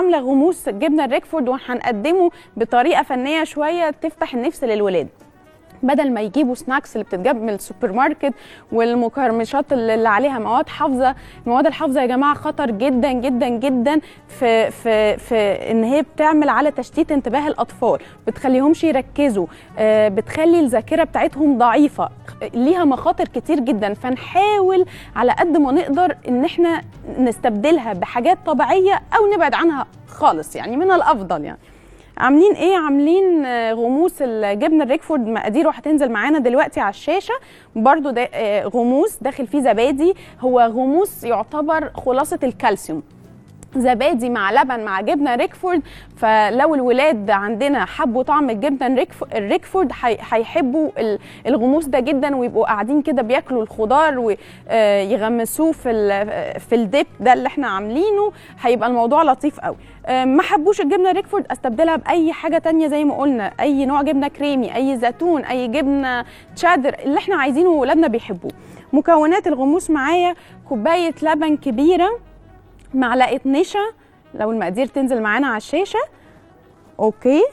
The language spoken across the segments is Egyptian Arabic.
عامله غموس جبنه الريكفورد وهنقدمه بطريقه فنيه شويه تفتح النفس للولاد بدل ما يجيبوا سناكس اللي بتتجاب من السوبر ماركت والمقرمشات اللي عليها مواد حافظه المواد الحافظه يا جماعه خطر جدا جدا جدا في في في ان هي بتعمل على تشتيت انتباه الاطفال بتخليهمش يركزوا آه، بتخلي الذاكره بتاعتهم ضعيفه ليها مخاطر كتير جدا فنحاول على قد ما نقدر ان احنا نستبدلها بحاجات طبيعيه او نبعد عنها خالص يعني من الافضل يعني عاملين ايه عاملين آه، غموس الجبنه الريكفورد مقاديره هتنزل معانا دلوقتي على الشاشه برضو ده آه، غموس داخل فيه زبادي هو غموس يعتبر خلاصه الكالسيوم زبادي مع لبن مع جبنه ريكفورد فلو الولاد عندنا حبوا طعم الجبنه الريكف- الريكفورد هي- هيحبوا ال- الغموس ده جدا ويبقوا قاعدين كده بياكلوا الخضار ويغمسوه في ال- في الديب ده اللي احنا عاملينه هيبقى الموضوع لطيف قوي آه، ما حبوش الجبنه ريكفورد استبدلها باي حاجه تانية زي ما قلنا اي نوع جبنه كريمي اي زيتون اي جبنه تشادر اللي احنا عايزينه ولادنا بيحبوه مكونات الغموس معايا كوبايه لبن كبيره معلقه نشا لو المقادير تنزل معانا على الشاشه اوكي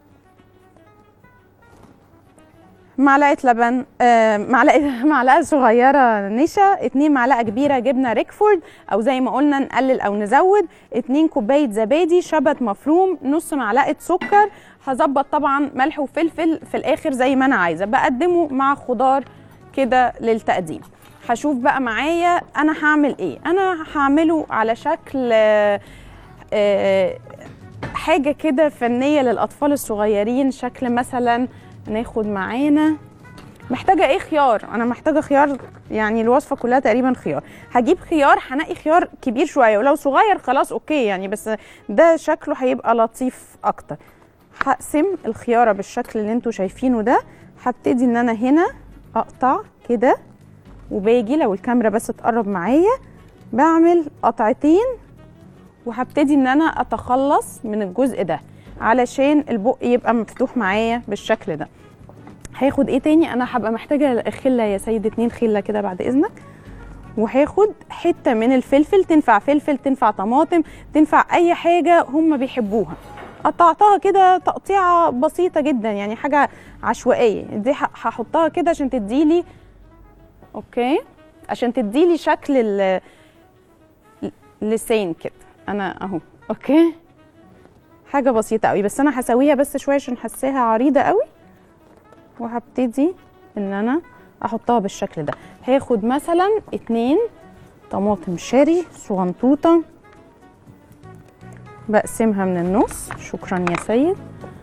معلقه لبن آه معلقه معلقه صغيره نشا اتنين معلقه كبيره جبنه ريكفورد او زي ما قلنا نقلل او نزود اتنين كوبايه زبادي شبت مفروم نص معلقه سكر هظبط طبعا ملح وفلفل في الاخر زي ما انا عايزه بقدمه مع خضار كده للتقديم هشوف بقى معايا انا هعمل ايه انا هعمله على شكل آه، آه، حاجه كده فنيه للاطفال الصغيرين شكل مثلا ناخد معانا محتاجه ايه خيار انا محتاجه خيار يعني الوصفه كلها تقريبا خيار هجيب خيار هنقي خيار كبير شويه ولو صغير خلاص اوكي يعني بس ده شكله هيبقى لطيف اكتر هقسم الخياره بالشكل اللي انتوا شايفينه ده هبتدي ان انا هنا اقطع كده وباجي لو الكاميرا بس تقرب معايا بعمل قطعتين وهبتدي ان انا اتخلص من الجزء ده علشان البق يبقى مفتوح معايا بالشكل ده هاخد ايه تاني انا هبقى محتاجه خله يا سيد اتنين خله كده بعد اذنك وهاخد حته من الفلفل تنفع فلفل تنفع طماطم تنفع اي حاجه هم بيحبوها قطعتها كده تقطيعه بسيطه جدا يعني حاجه عشوائيه دي ه- هحطها كده عشان تديلي اوكي عشان تديلي شكل ال- اللسان كده انا اهو اوكي حاجه بسيطه قوي بس انا هسويها بس شويه عشان حاساها عريضه قوي وهبتدي ان انا احطها بالشكل ده هاخد مثلا اتنين طماطم شاري صغنطوطه بقسمها من النص شكرا يا سيد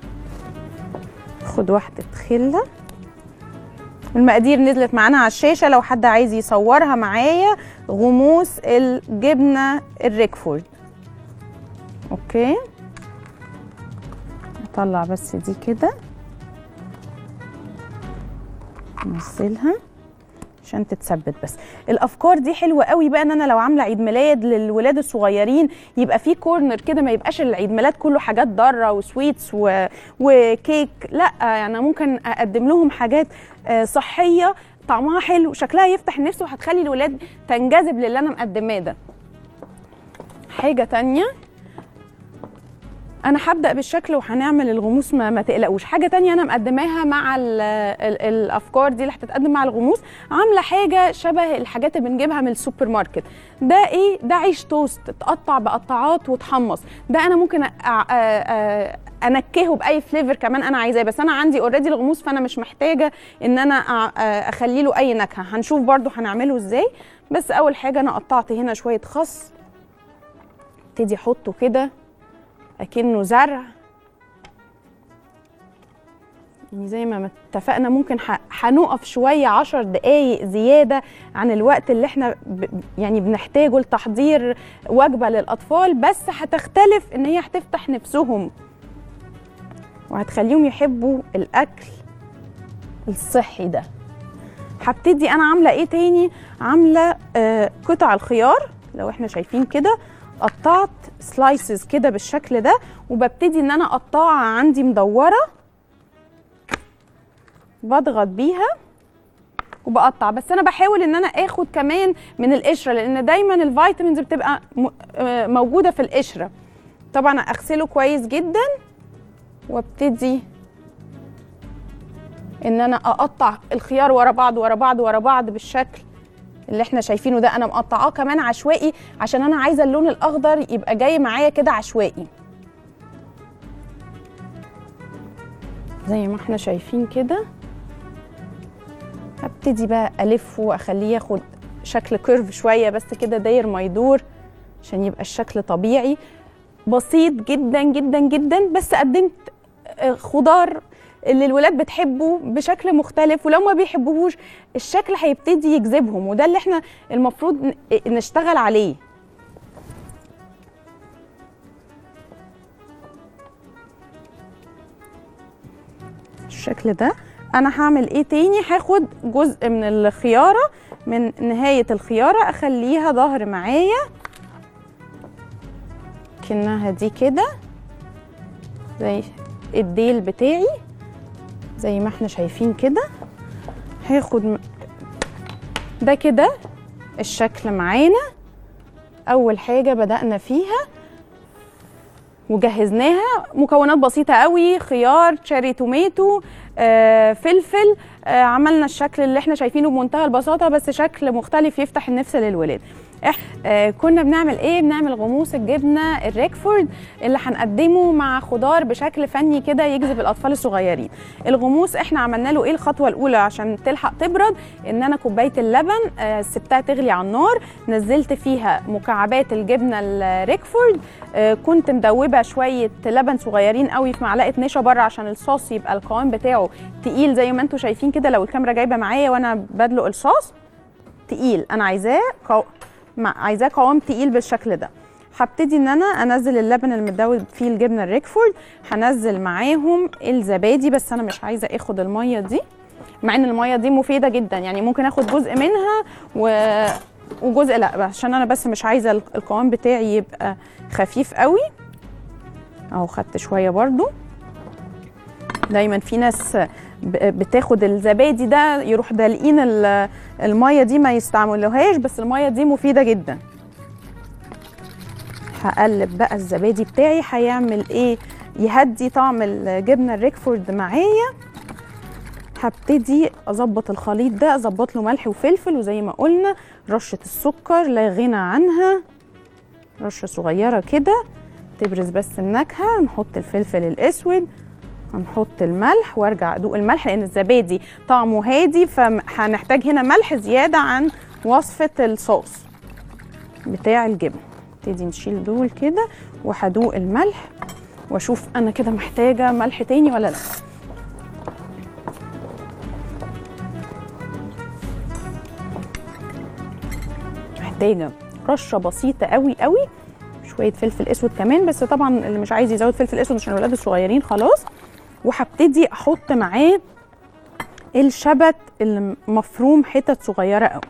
خد واحده خله المقادير نزلت معانا على الشاشه لو حد عايز يصورها معايا غموس الجبنه الريكفورد اوكي نطلع بس دي كده ننزلها عشان تتثبت بس الافكار دي حلوه قوي بقى ان انا لو عامله عيد ميلاد للولاد الصغيرين يبقى في كورنر كده ما يبقاش العيد ميلاد كله حاجات ضاره وسويتس و... وكيك لا يعني أنا ممكن اقدم لهم حاجات آه، صحيه طعمها حلو شكلها يفتح النفس وهتخلي الولاد تنجذب للي انا مقدماه ده حاجه تانية انا هبدا بالشكل وهنعمل الغموس ما, ما تقلقوش حاجه تانية انا مقدماها مع ال ال الافكار دي اللي هتتقدم مع الغموس عامله حاجه شبه الحاجات اللي بنجيبها من السوبر ماركت ده ايه ده عيش توست اتقطع بقطعات وتحمص ده انا ممكن أ- أ- أ- انكهه باي فليفر كمان انا عايزاه بس انا عندي اوريدي الغموس فانا مش محتاجه ان انا أ- اخلي له اي نكهه هنشوف برضو هنعمله ازاي بس اول حاجه انا قطعت هنا شويه خس ابتدي احطه كده اكنه زرع يعني زي ما اتفقنا ممكن ح- هنقف شويه عشر دقايق زياده عن الوقت اللي احنا ب يعني بنحتاجه لتحضير وجبه للاطفال بس هتختلف ان هي هتفتح نفسهم وهتخليهم يحبوا الاكل الصحي ده هبتدي انا عامله ايه تاني عامله آه قطع الخيار لو احنا شايفين كده قطعت سلايسز كده بالشكل ده وببتدي ان انا اقطعها عندي مدوره بضغط بيها وبقطع بس انا بحاول ان انا اخد كمان من القشره لان دايما الفيتامينز بتبقى م- آه موجوده في القشره طبعا اغسله كويس جدا وابتدي ان انا اقطع الخيار ورا بعض ورا بعض ورا بعض بالشكل اللي احنا شايفينه ده انا مقطعاه كمان عشوائي عشان انا عايزه اللون الاخضر يبقى جاي معايا كده عشوائي زي ما احنا شايفين كده هبتدي بقى الفه واخليه ياخد شكل كيرف شويه بس كده داير ما يدور عشان يبقى الشكل طبيعي بسيط جدا جدا جدا بس قدمت آه، خضار اللي الولاد بتحبه بشكل مختلف ولو ما بيحبوهوش الشكل هيبتدي يجذبهم وده اللي احنا المفروض ن- نشتغل عليه الشكل ده انا هعمل ايه تاني هاخد جزء من الخياره من نهايه الخياره اخليها ظهر معايا كأنها دي كده زي الديل بتاعي زي ما احنا شايفين كده هاخد م- ده كده الشكل معانا اول حاجه بدأنا فيها وجهزناها مكونات بسيطة قوي خيار تشيري توماتو آه، فلفل آه، عملنا الشكل اللي احنا شايفينه بمنتهى البساطة بس شكل مختلف يفتح النفس للولاد إح- آه، كنا بنعمل ايه بنعمل غموس الجبنة الريكفورد اللي هنقدمه مع خضار بشكل فني كده يجذب الاطفال الصغيرين الغموس احنا عملنا له ايه الخطوة الاولى عشان تلحق تبرد ان انا كوباية اللبن آه، سبتها تغلي على النار نزلت فيها مكعبات الجبنة الريكفورد آه، كنت مدوبه شويه لبن صغيرين قوي في معلقه نشا بره عشان الصوص يبقى القوام بتاعه تقيل زي ما انتم شايفين كده لو الكاميرا جايبه معايا وانا بدلق الصوص تقيل انا عايزاه قو... مع- عايزاه قوام تقيل بالشكل ده هبتدي ان انا انزل اللبن المدوب فيه الجبنه الريكفورد هنزل معاهم الزبادي بس انا مش عايزه اخد الميه دي مع ان الميه دي مفيده جدا يعني ممكن اخد جزء منها و... وجزء لا عشان انا بس مش عايزه الق- القوام بتاعي يبقى خفيف قوي اهو خدت شويه برضو دايما في ناس ب- بتاخد الزبادي ده يروح دالقين ال- الميه دي ما يستعملوهاش بس الميه دي مفيده جدا هقلب بقى الزبادي بتاعي هيعمل ايه يهدي طعم الجبنه الريكفورد معايا هبتدي اظبط الخليط ده اظبط له ملح وفلفل وزي ما قلنا رشه السكر لا غنى عنها رشه صغيره كده تبرز بس النكهه نحط الفلفل الاسود هنحط الملح وارجع ادوق الملح لان الزبادي طعمه هادي فهنحتاج هنا ملح زياده عن وصفه الصوص بتاع الجبن نبتدي نشيل دول كده وهدوق الملح واشوف انا كده محتاجه ملح تاني ولا لا محتاجه رشه بسيطه قوي قوي شويه فلفل اسود كمان بس طبعا اللي مش عايز يزود فلفل اسود عشان الولاد الصغيرين خلاص وهبتدي احط معاه الشبت اللي مفروم حتت صغيره قوي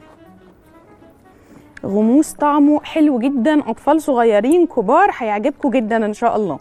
غموس طعمه حلو جدا اطفال صغيرين كبار هيعجبكم جدا ان شاء الله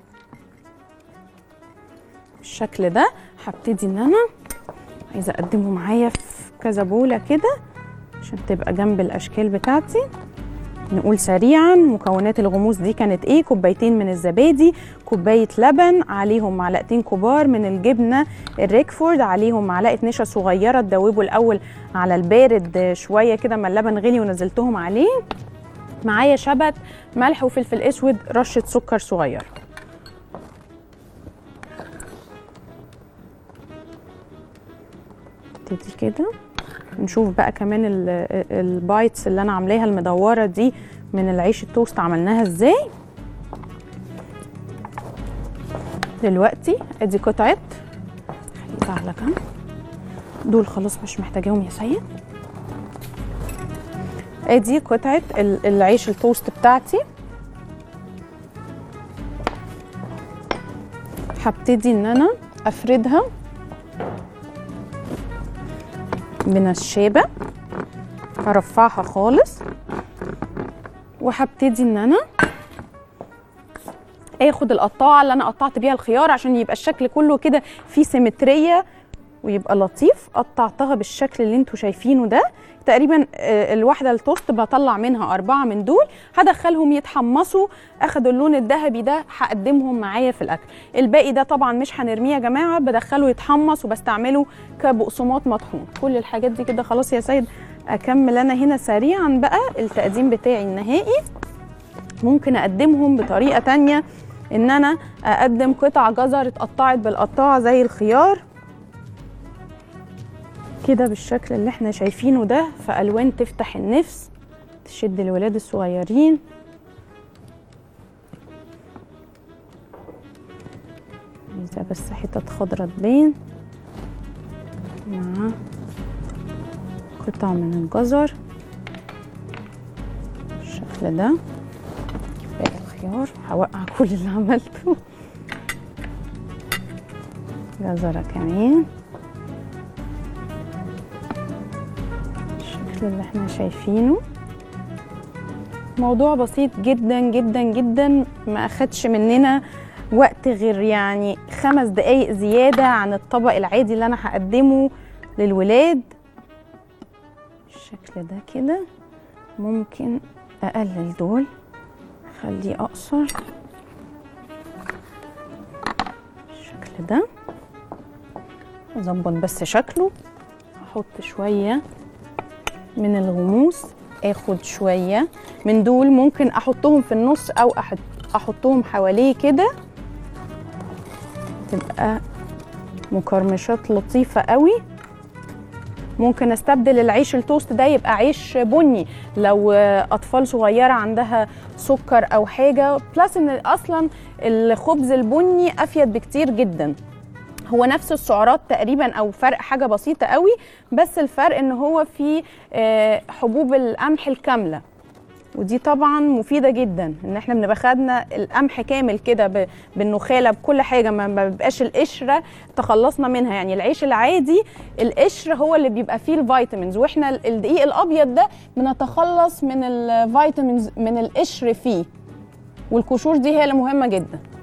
بالشكل ده هبتدي ان انا عايزه اقدمه معايا في كذا بوله كده عشان تبقى جنب الاشكال بتاعتي نقول سريعا مكونات الغموس دي كانت ايه كوبايتين من الزبادي كوبايه لبن عليهم معلقتين كبار من الجبنه الريكفورد عليهم معلقه نشا صغيره تدوبوا الاول على البارد شويه كده ما اللبن غلي ونزلتهم عليه معايا شبت ملح وفلفل اسود رشه سكر صغير نبتدي كده نشوف بقى كمان ال- البايتس اللي انا عاملاها المدوره دي من العيش التوست عملناها ازاي دلوقتي ادي قطعه خليها على جنب دول خلاص مش محتاجاهم يا سيد ادي قطعه ال- العيش التوست بتاعتي هبتدي ان انا افردها بنشابه هرفعها خالص وهبتدي ان انا اخد القطاعه اللي انا قطعت بيها الخيار عشان يبقى الشكل كله كده فيه سيمتريه ويبقى لطيف قطعتها بالشكل اللي انتوا شايفينه ده تقريبا آه، الواحده التوست بطلع منها اربعه من دول هدخلهم يتحمصوا اخدوا اللون الذهبي ده هقدمهم معايا في الاكل الباقي ده طبعا مش هنرميه يا جماعه بدخله يتحمص وبستعمله كبقسماط مطحون كل الحاجات دي كده خلاص يا سيد اكمل انا هنا سريعا بقى التقديم بتاعي النهائي ممكن اقدمهم بطريقه تانية ان انا اقدم قطع جزر اتقطعت بالقطاعه زي الخيار كده بالشكل اللي احنا شايفينه ده في الوان تفتح النفس تشد الولاد الصغيرين عايزة بس حتت خضرة تبان مع قطع من الجزر بالشكل ده باقي الخيار هوقع كل اللي عملته جزرة كمان الشكل اللي احنا شايفينه موضوع بسيط جدا جدا جدا ما اخدش مننا وقت غير يعني خمس دقايق زيادة عن الطبق العادي اللي انا هقدمه للولاد الشكل ده كده ممكن اقلل دول خليه اقصر الشكل ده اظبط بس شكله احط شويه من الغموس اخد شويه من دول ممكن احطهم في النص او أحط- احطهم حواليه كده تبقى مقرمشات لطيفه قوي ممكن استبدل العيش التوست ده يبقى عيش بني لو آه، اطفال صغيره عندها سكر او حاجه بلس ان اصلا الخبز البني افيد بكتير جدا هو نفس السعرات تقريبا او فرق حاجه بسيطه قوي بس الفرق ان هو في آه، حبوب القمح الكامله ودي طبعا مفيده جدا ان احنا بنبقى خدنا القمح كامل كده ب- بالنخاله بكل حاجه ما ما بيبقاش القشره تخلصنا منها يعني العيش العادي القشر هو اللي بيبقى فيه الفيتامينز واحنا ال- الدقيق الابيض ده بنتخلص من الفيتامينز من القشر فيه والقشور دي هي اللي مهمه جدا